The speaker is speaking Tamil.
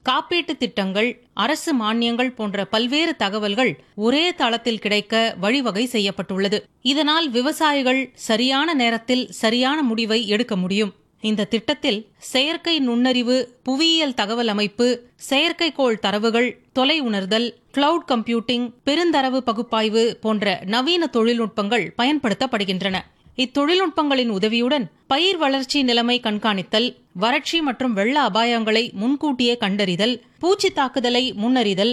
காப்பீட்டு திட்டங்கள் அரசு மானியங்கள் போன்ற பல்வேறு தகவல்கள் ஒரே தளத்தில் கிடைக்க வழிவகை செய்யப்பட்டுள்ளது இதனால் விவசாயிகள் சரியான நேரத்தில் சரியான முடிவை எடுக்க முடியும் இந்த திட்டத்தில் செயற்கை நுண்ணறிவு புவியியல் தகவல் அமைப்பு செயற்கைக்கோள் தரவுகள் தொலை உணர்தல் கிளவுட் கம்ப்யூட்டிங் பெருந்தரவு பகுப்பாய்வு போன்ற நவீன தொழில்நுட்பங்கள் பயன்படுத்தப்படுகின்றன இத்தொழில்நுட்பங்களின் உதவியுடன் பயிர் வளர்ச்சி நிலைமை கண்காணித்தல் வறட்சி மற்றும் வெள்ள அபாயங்களை முன்கூட்டியே கண்டறிதல் பூச்சி தாக்குதலை முன்னறிதல்